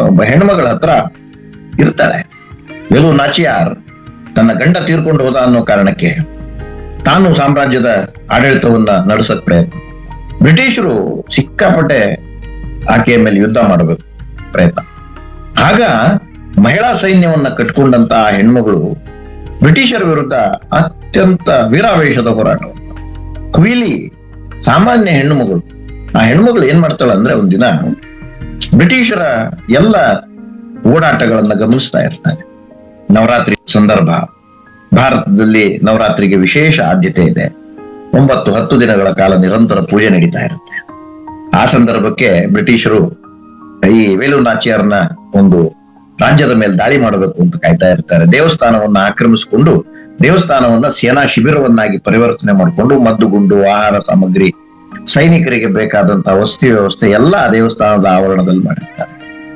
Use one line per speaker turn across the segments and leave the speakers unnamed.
ಒಬ್ಬ ಹೆಣ್ಮಗಳ ಹತ್ರ ಇರ್ತಾಳೆ ವೆಲು ನಾಚಿಯಾರ್ ತನ್ನ ಗಂಡ ತೀರ್ಕೊಂಡು ಹೋದ ಅನ್ನೋ ಕಾರಣಕ್ಕೆ ತಾನು ಸಾಮ್ರಾಜ್ಯದ ಆಡಳಿತವನ್ನ ನಡೆಸಕ್ ಪ್ರಯತ್ನ ಬ್ರಿಟಿಷರು ಸಿಕ್ಕಾಪಟ್ಟೆ ಆಕೆಯ ಮೇಲೆ ಯುದ್ಧ ಮಾಡಬೇಕು ಪ್ರಯತ್ನ ಆಗ ಮಹಿಳಾ ಸೈನ್ಯವನ್ನ ಕಟ್ಕೊಂಡಂತ ಆ ಹೆಣ್ಮಗಳು ಬ್ರಿಟಿಷರ ವಿರುದ್ಧ ಅತ್ಯಂತ ವೀರಾವೇಶದ ಹೋರಾಟ ಕ್ವೀಲಿ ಸಾಮಾನ್ಯ ಹೆಣ್ಣು ಮಗಳು ಆ ಹೆಣ್ಮಗಳು ಏನ್ ಮಾಡ್ತಾಳೆ ಅಂದ್ರೆ ಒಂದಿನ ಬ್ರಿಟಿಷರ ಎಲ್ಲ ಓಡಾಟಗಳನ್ನ ಗಮನಿಸ್ತಾ ಇರ್ತಾನೆ ನವರಾತ್ರಿ ಸಂದರ್ಭ ಭಾರತದಲ್ಲಿ ನವರಾತ್ರಿಗೆ ವಿಶೇಷ ಆದ್ಯತೆ ಇದೆ ಒಂಬತ್ತು ಹತ್ತು ದಿನಗಳ ಕಾಲ ನಿರಂತರ ಪೂಜೆ ನಡೀತಾ ಇರುತ್ತೆ ಆ ಸಂದರ್ಭಕ್ಕೆ ಬ್ರಿಟಿಷರು ಈ ವೇಲು ನಾಚಿಯಾರ್ನ ಒಂದು ರಾಜ್ಯದ ಮೇಲೆ ದಾಳಿ ಮಾಡಬೇಕು ಅಂತ ಕಾಯ್ತಾ ಇರ್ತಾರೆ ದೇವಸ್ಥಾನವನ್ನ ಆಕ್ರಮಿಸಿಕೊಂಡು ದೇವಸ್ಥಾನವನ್ನ ಸೇನಾ ಶಿಬಿರವನ್ನಾಗಿ ಪರಿವರ್ತನೆ ಮಾಡಿಕೊಂಡು ಮದ್ದುಗುಂಡು ಆಹಾರ ಸಾಮಗ್ರಿ ಸೈನಿಕರಿಗೆ ಬೇಕಾದಂತಹ ವಸತಿ ವ್ಯವಸ್ಥೆ ಎಲ್ಲ ಆ ದೇವಸ್ಥಾನದ ಆವರಣದಲ್ಲಿ ಮಾಡಿರ್ತಾರೆ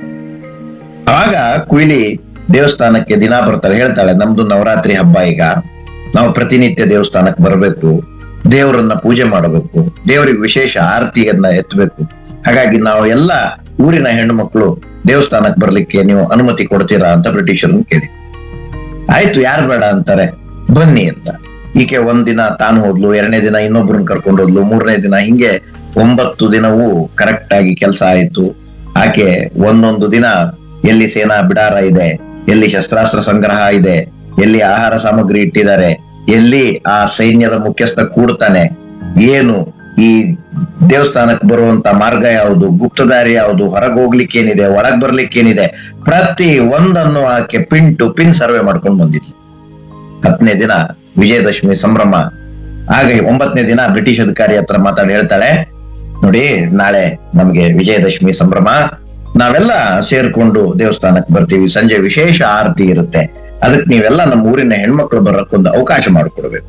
ಆಗ ಕುಯ್ಲಿ ದೇವಸ್ಥಾನಕ್ಕೆ ದಿನ ಬರ್ತಾಳೆ ಹೇಳ್ತಾಳೆ ನಮ್ದು ನವರಾತ್ರಿ ಹಬ್ಬ ಈಗ ನಾವು ಪ್ರತಿನಿತ್ಯ ದೇವಸ್ಥಾನಕ್ಕೆ ಬರಬೇಕು ದೇವರನ್ನ ಪೂಜೆ ಮಾಡಬೇಕು ದೇವರಿಗೆ ವಿಶೇಷ ಆರತಿಯನ್ನ ಎತ್ತಬೇಕು ಹಾಗಾಗಿ ನಾವು ಎಲ್ಲ ಊರಿನ ಹೆಣ್ಣು ಮಕ್ಕಳು ದೇವಸ್ಥಾನಕ್ಕೆ ಬರ್ಲಿಕ್ಕೆ ನೀವು ಅನುಮತಿ ಕೊಡ್ತೀರಾ ಅಂತ ಬ್ರಿಟಿಷರನ್ನ ಕೇಳಿ ಆಯ್ತು ಯಾರು ಬೇಡ ಅಂತಾರೆ ಬನ್ನಿ ಅಂತ ಈಕೆ ಒಂದಿನ ತಾನು ಹೋದ್ಲು ಎರಡನೇ ದಿನ ಇನ್ನೊಬ್ರನ್ನ ಕರ್ಕೊಂಡು ಹೋದ್ಲು ಮೂರನೇ ದಿನ ಹಿಂಗೆ ಒಂಬತ್ತು ದಿನವೂ ಕರೆಕ್ಟ್ ಆಗಿ ಕೆಲಸ ಆಯ್ತು ಆಕೆ ಒಂದೊಂದು ದಿನ ಎಲ್ಲಿ ಸೇನಾ ಬಿಡಾರ ಇದೆ ಎಲ್ಲಿ ಶಸ್ತ್ರಾಸ್ತ್ರ ಸಂಗ್ರಹ ಇದೆ ಎಲ್ಲಿ ಆಹಾರ ಸಾಮಗ್ರಿ ಇಟ್ಟಿದ್ದಾರೆ ಎಲ್ಲಿ ಆ ಸೈನ್ಯದ ಮುಖ್ಯಸ್ಥ ಕೂಡ್ತಾನೆ ಏನು ಈ ದೇವಸ್ಥಾನಕ್ಕೆ ಬರುವಂತ ಮಾರ್ಗ ಯಾವುದು ಗುಪ್ತದಾರಿ ಯಾವುದು ಹೊರಗೆ ಹೋಗ್ಲಿಕ್ಕೆ ಏನಿದೆ ಒಳಗ್ ಬರ್ಲಿಕ್ಕೆ ಏನಿದೆ ಪ್ರತಿ ಒಂದನ್ನು ಆಕೆ ಪಿನ್ ಟು ಪಿನ್ ಸರ್ವೆ ಮಾಡ್ಕೊಂಡು ಬಂದಿದ್ಲು ಹತ್ತನೇ ದಿನ ವಿಜಯದಶಮಿ ಸಂಭ್ರಮ ಆಗ ಒಂಬತ್ತನೇ ದಿನ ಬ್ರಿಟಿಷ್ ಅಧಿಕಾರಿ ಹತ್ರ ಮಾತಾಡಿ ಹೇಳ್ತಾಳೆ ನೋಡಿ ನಾಳೆ ನಮ್ಗೆ ವಿಜಯದಶಮಿ ಸಂಭ್ರಮ ನಾವೆಲ್ಲ ಸೇರ್ಕೊಂಡು ದೇವಸ್ಥಾನಕ್ಕೆ ಬರ್ತೀವಿ ಸಂಜೆ ವಿಶೇಷ ಆರತಿ ಇರುತ್ತೆ ಅದಕ್ಕೆ ನೀವೆಲ್ಲ ನಮ್ಮ ಊರಿನ ಹೆಣ್ಮಕ್ಳು ಬರಕ್ಕೊಂದು ಅವಕಾಶ ಮಾಡಿಕೊಡ್ಬೇಕು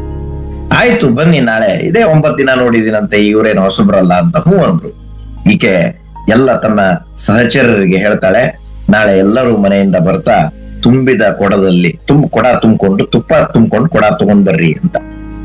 ಆಯ್ತು ಬನ್ನಿ ನಾಳೆ ಇದೇ ಒಂಬತ್ ದಿನ ನೋಡಿದಿನಂತೆ ಇವ್ರೇನು ಹೊಸಬ್ರಲ್ಲ ಅಂತ ಹೂ ಅಂದ್ರು ಈಕೆ ಎಲ್ಲ ತನ್ನ ಸಹಚರರಿಗೆ ಹೇಳ್ತಾಳೆ ನಾಳೆ ಎಲ್ಲರೂ ಮನೆಯಿಂದ ಬರ್ತಾ ತುಂಬಿದ ಕೊಡದಲ್ಲಿ ತುಂಬ ಕೊಡ ತುಂಬಿಕೊಂಡು ತುಪ್ಪ ತುಂಬಿಕೊಂಡು ಕೊಡ ತಗೊಂಡ್ ಬರ್ರಿ ಅಂತ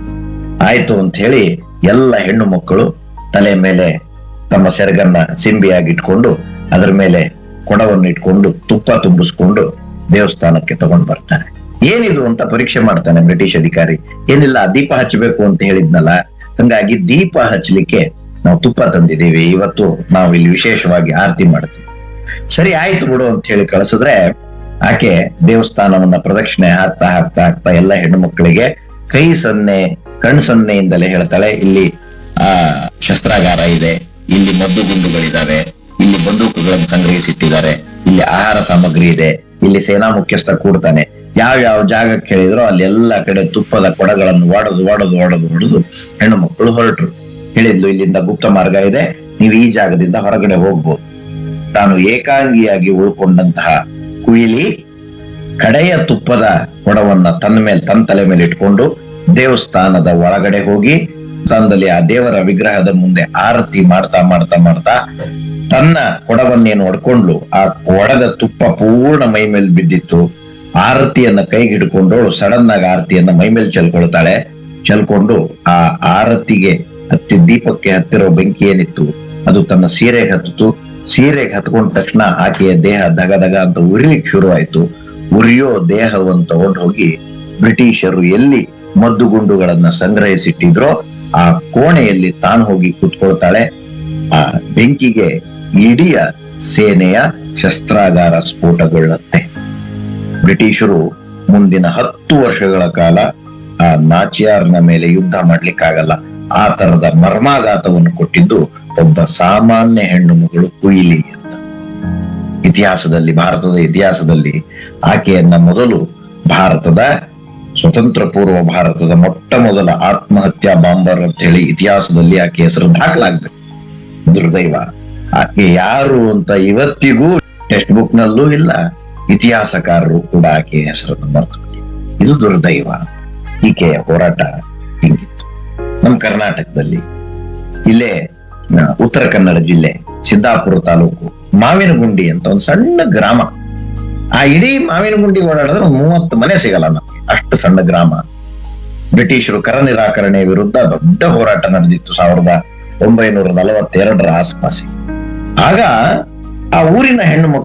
ಆಯ್ತು ಅಂತ ಹೇಳಿ ಎಲ್ಲ ಹೆಣ್ಣು ಮಕ್ಕಳು ತಲೆ ಮೇಲೆ ತಮ್ಮ ಸೆರಗನ್ನ ಸಿಂಬಿಯಾಗಿ ಇಟ್ಕೊಂಡು ಅದರ ಮೇಲೆ ಕೊಡವನ್ನು ಇಟ್ಕೊಂಡು ತುಪ್ಪ ತುಂಬಿಸ್ಕೊಂಡು ದೇವಸ್ಥಾನಕ್ಕೆ ತಗೊಂಡ್ ಬರ್ತಾರೆ ಏನಿದು ಅಂತ ಪರೀಕ್ಷೆ ಮಾಡ್ತಾನೆ ಬ್ರಿಟಿಷ್ ಅಧಿಕಾರಿ ಏನಿಲ್ಲ ದೀಪ ಹಚ್ಚಬೇಕು ಅಂತ ಹೇಳಿದ್ನಲ್ಲ ಹಂಗಾಗಿ ದೀಪ ಹಚ್ಚಲಿಕ್ಕೆ ನಾವು ತುಪ್ಪ ತಂದಿದ್ದೀವಿ ಇವತ್ತು ನಾವು ಇಲ್ಲಿ ವಿಶೇಷವಾಗಿ ಆರತಿ ಮಾಡ್ತೀವಿ ಸರಿ ಆಯ್ತು ಬಿಡು ಅಂತ ಹೇಳಿ ಕಳಿಸಿದ್ರೆ ಆಕೆ ದೇವಸ್ಥಾನವನ್ನ ಪ್ರದಕ್ಷಿಣೆ ಹಾಕ್ತಾ ಹಾಕ್ತಾ ಹಾಕ್ತಾ ಎಲ್ಲ ಹೆಣ್ಣು ಮಕ್ಕಳಿಗೆ ಕೈ ಸನ್ನೆ ಕಣ್ ಸನ್ನೆಯಿಂದಲೇ ಹೇಳ್ತಾಳೆ ಇಲ್ಲಿ ಆ ಶಸ್ತ್ರಾಗಾರ ಇದೆ ಇಲ್ಲಿ ಮದ್ದು ಗುಂಡುಗಳಿದಾವೆ ಇಲ್ಲಿ ಬಂದೂಕುಗಳನ್ನು ಸಂಗ್ರಹಿಸಿಟ್ಟಿದ್ದಾರೆ ಇಲ್ಲಿ ಆಹಾರ ಸಾಮಗ್ರಿ ಇದೆ ಇಲ್ಲಿ ಸೇನಾ ಮುಖ್ಯಸ್ಥ ಕೂಡ್ತಾನೆ ಯಾವ ಯಾವ ಜಾಗಕ್ಕೆ ಹೇಳಿದ್ರೋ ಅಲ್ಲಿ ಎಲ್ಲ ಕಡೆ ತುಪ್ಪದ ಕೊಡಗಳನ್ನು ಒಡೆದು ಒಡೆದು ಒಡೆದು ಹೊಡೆದು ಹೆಣ್ಣು ಮಕ್ಕಳು ಹೊರಟರು ಹೇಳಿದ್ಲು ಇಲ್ಲಿಂದ ಗುಪ್ತ ಮಾರ್ಗ ಇದೆ ನೀವು ಈ ಜಾಗದಿಂದ ಹೊರಗಡೆ ಹೋಗ್ಬೋದು ತಾನು ಏಕಾಂಗಿಯಾಗಿ ಉಳ್ಕೊಂಡಂತಹ ಕುಯಿಲಿ ಕಡೆಯ ತುಪ್ಪದ ಕೊಡವನ್ನ ತನ್ನ ಮೇಲೆ ತನ್ನ ತಲೆ ಮೇಲೆ ಇಟ್ಕೊಂಡು ದೇವಸ್ಥಾನದ ಒಳಗಡೆ ಹೋಗಿ ಸ್ಥಾನದಲ್ಲಿ ಆ ದೇವರ ವಿಗ್ರಹದ ಮುಂದೆ ಆರತಿ ಮಾಡ್ತಾ ಮಾಡ್ತಾ ಮಾಡ್ತಾ ತನ್ನ ಕೊಡವನ್ನೇನು ಹೊಡ್ಕೊಂಡ್ಲು ಆ ಒಡೆದ ತುಪ್ಪ ಪೂರ್ಣ ಮೈ ಮೇಲೆ ಬಿದ್ದಿತ್ತು ಆರತಿಯನ್ನ ಕೈಗೆ ಹಿಡ್ಕೊಂಡವಳು ಸಡನ್ ಆಗಿ ಆರತಿಯನ್ನ ಮೈ ಮೇಲೆ ಚೆಲ್ಕೊಳ್ತಾಳೆ ಚೆಲ್ಕೊಂಡು ಆ ಆರತಿಗೆ ಹತ್ತಿ ದೀಪಕ್ಕೆ ಹತ್ತಿರೋ ಬೆಂಕಿ ಏನಿತ್ತು ಅದು ತನ್ನ ಸೀರೆಗೆ ಹತ್ತಿತು ಸೀರೆಗೆ ಹತ್ಕೊಂಡ ತಕ್ಷಣ ಆಕೆಯ ದೇಹ ದಗ ದಗ ಅಂತ ಉರಿಲಿಕ್ಕೆ ಶುರು ಆಯ್ತು ಉರಿಯೋ ದೇಹವನ್ನು ತಗೊಂಡು ಹೋಗಿ ಬ್ರಿಟಿಷರು ಎಲ್ಲಿ ಮದ್ದುಗುಂಡುಗಳನ್ನ ಸಂಗ್ರಹಿಸಿಟ್ಟಿದ್ರೋ ಆ ಕೋಣೆಯಲ್ಲಿ ತಾನು ಹೋಗಿ ಕೂತ್ಕೊಳ್ತಾಳೆ ಆ ಬೆಂಕಿಗೆ ಇಡೀ ಸೇನೆಯ ಶಸ್ತ್ರಾಗಾರ ಸ್ಫೋಟಗೊಳ್ಳುತ್ತೆ ಬ್ರಿಟಿಷರು ಮುಂದಿನ ಹತ್ತು ವರ್ಷಗಳ ಕಾಲ ಆ ನಾಚಿಯಾರ್ನ ಮೇಲೆ ಯುದ್ಧ ಮಾಡ್ಲಿಕ್ಕಾಗಲ್ಲ ಆ ತರದ ಮರ್ಮಾಘಾತವನ್ನು ಕೊಟ್ಟಿದ್ದು ಒಬ್ಬ ಸಾಮಾನ್ಯ ಹೆಣ್ಣು ಮಗಳು ಕುಯಿಲಿ ಅಂತ ಇತಿಹಾಸದಲ್ಲಿ ಭಾರತದ ಇತಿಹಾಸದಲ್ಲಿ ಆಕೆಯನ್ನ ಮೊದಲು ಭಾರತದ ಸ್ವತಂತ್ರ ಪೂರ್ವ ಭಾರತದ ಮೊಟ್ಟ ಮೊದಲ ಆತ್ಮಹತ್ಯಾ ಬಾಂಬರ್ ಅಂತ ಹೇಳಿ ಇತಿಹಾಸದಲ್ಲಿ ಆಕೆ ಹೆಸರು ದಾಖಲಾಗ್ಬೇಕು ದುರ್ದೈವ ಆಕೆ ಯಾರು ಅಂತ ಇವತ್ತಿಗೂ ಟೆಕ್ಸ್ಟ್ ಬುಕ್ ನಲ್ಲೂ ಇಲ್ಲ ಇತಿಹಾಸಕಾರರು ಕೂಡ ಆಕೆಯ ಹೆಸರನ್ನು ಮರೆತು ಇದು ದುರ್ದೈವ ಈಕೆಯ ಹೋರಾಟ ಹಿಂಗಿತ್ತು ನಮ್ಮ ಕರ್ನಾಟಕದಲ್ಲಿ ಇಲ್ಲೇ ಆ, ಉತ್ತರ ಕನ್ನಡ ಜಿಲ್ಲೆ ಸಿದ್ದಾಪುರ ತಾಲೂಕು ಮಾವಿನಗುಂಡಿ ಅಂತ ಒಂದು ಸಣ್ಣ ಗ್ರಾಮ ಆ ಇಡೀ ಮಾವಿನಗುಂಡಿ ಓಡಾಡಿದ್ರೆ ಒಂದು ಮೂವತ್ತು ಮನೆ ಸಿಗಲ್ಲ ನಮ್ಗೆ ಅಷ್ಟು ಸಣ್ಣ ಗ್ರಾಮ ಬ್ರಿಟಿಷರು ಕರ ನಿರಾಕರಣೆ ವಿರುದ್ಧ ದೊಡ್ಡ ಹೋರಾಟ ನಡೆದಿತ್ತು ಸಾವಿರದ ಒಂಬೈನೂರ ನಲವತ್ತೆರಡರ ಆಸ್ಪಾಸಿ ಆಗ ಆ ಊರಿನ ಹೆಣ್ಣು ಮಕ್ಕಳು